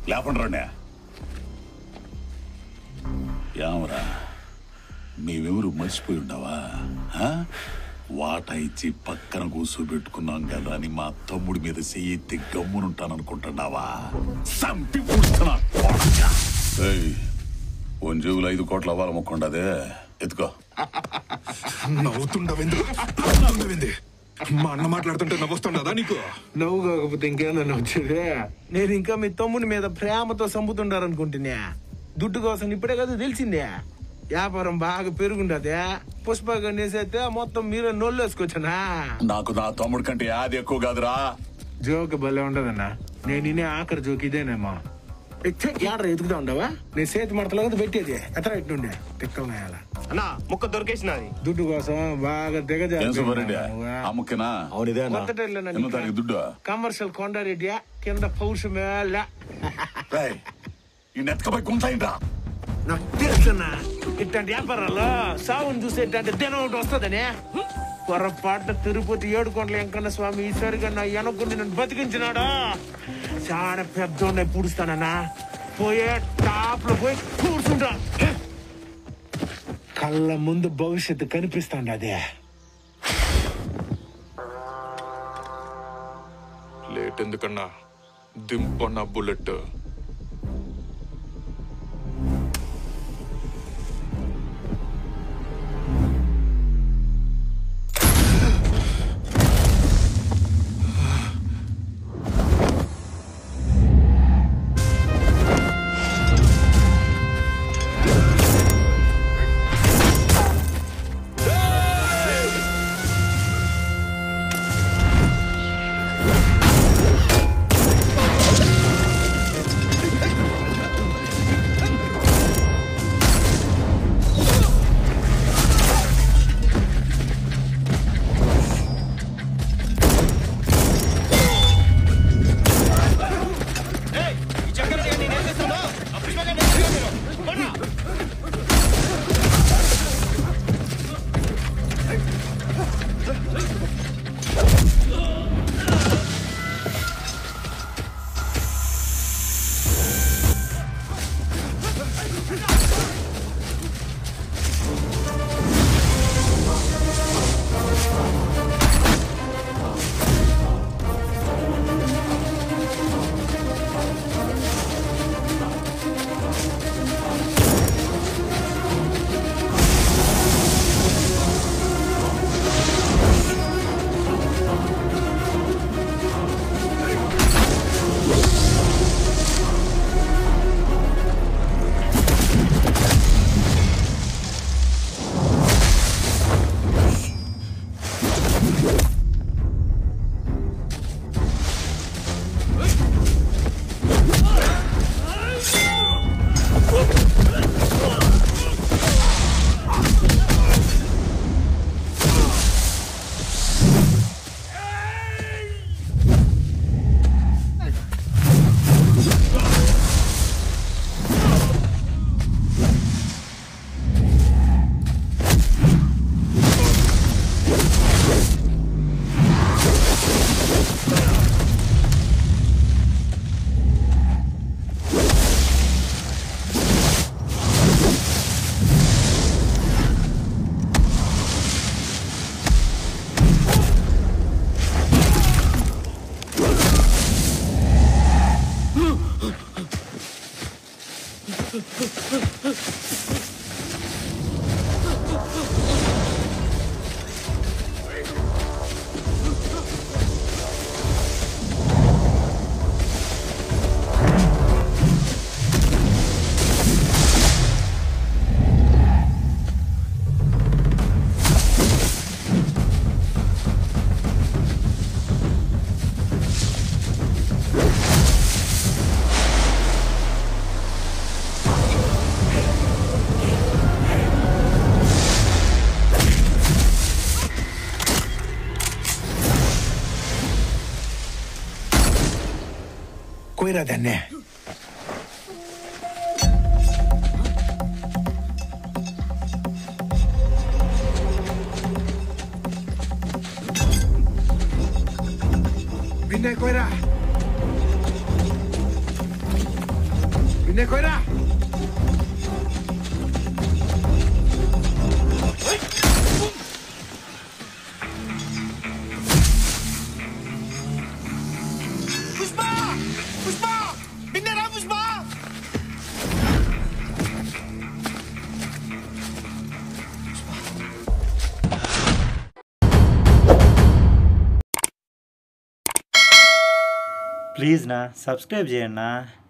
లేకుండా రండి ఏమరా మేమెవరు మర్చిపోయి ఉండవా ఆ? వాటా ఇచ్చి పక్కన కూర్చోబెట్టుకున్నాం కదా అని మా తమ్ముడి మీద చెయ్యి గమ్మునుంటాననుకుంటున్నావా సంపి పుడుతున్నా ఒంజువులు ఐదు కోట్ల అవ్వాలి మొక్కండదే ఎత్తుకో నవ్వుతుండవింది నవ్వుతుండవింది మా అన్న మాట్లాడుతుంటే నవ్వుస్తుండదా నీకు నవ్వు కాకపోతే ఇంకేమన్నా వచ్చేదే నేను ఇంకా మీ తమ్ముని మీద ప్రేమతో సంపుతుండారనుకుంటున్నా దుడ్డు కోసం ఇప్పుడే కదా తెలిసిందే వ్యాపారం బాగా పెరుగుండదే పుష్పగా నేసైతే మొత్తం మీరే నోళ్ళు వేసుకొచ్చానా నాకు నా తమ్ముడి కంటే యాది ఎక్కువ కాదురా జోక్ భలే ఉండదన్నా నేను ఇనే ఆఖరి జోక్ ఇదేనేమో ఏడ్రా ఎదుగుతా ఉండవా నేను చేతి మడతలో కదా పెట్టేది ఎత్తరా ఇట్నుండే తిక్కల అన్నా ముక్క దొరికేసినది దుడ్డు కోసం బాగా దిగజారు ఏం సుబ్బారెడ్డి అమ్ముకినా అవును ఇదే అన్న ఎన్నో తారీఖు దుడ్డు కమర్షియల్ కొండారెడ్డి కింద పౌరుషమేళ రేయ్, ఈ నెత్తకపై కుంటాయిందా నాకు తెలుసన్నా ఇట్లాంటి వ్యాపారాల్లో సావును చూసే ఇట్లాంటి దినం ఒకటి వస్తుందని పొరపాటు తిరుపతి ఏడుకొండల వెంకన్న స్వామి ఈసారిగా నా వెనకుండి నన్ను బతికించినాడా చాలా పెద్ద పుడుస్తానన్నా పోయే టాప్ లో పోయి కూర్చుంటా కళ్ళ ముందు భవిష్యత్తు కనిపిస్తాండి అదే లేట్ ఎందుకన్నా దింపన్న బుల్లెట్ కోయిరా దాన్నే విన్నయ్ కోయిరా బిన్నె కోయరా పుష్ప పుష్ప బిన్నరా పుష్ప ప్లీజ్ నా సబ్స్క్రైబ్ చేయండి నా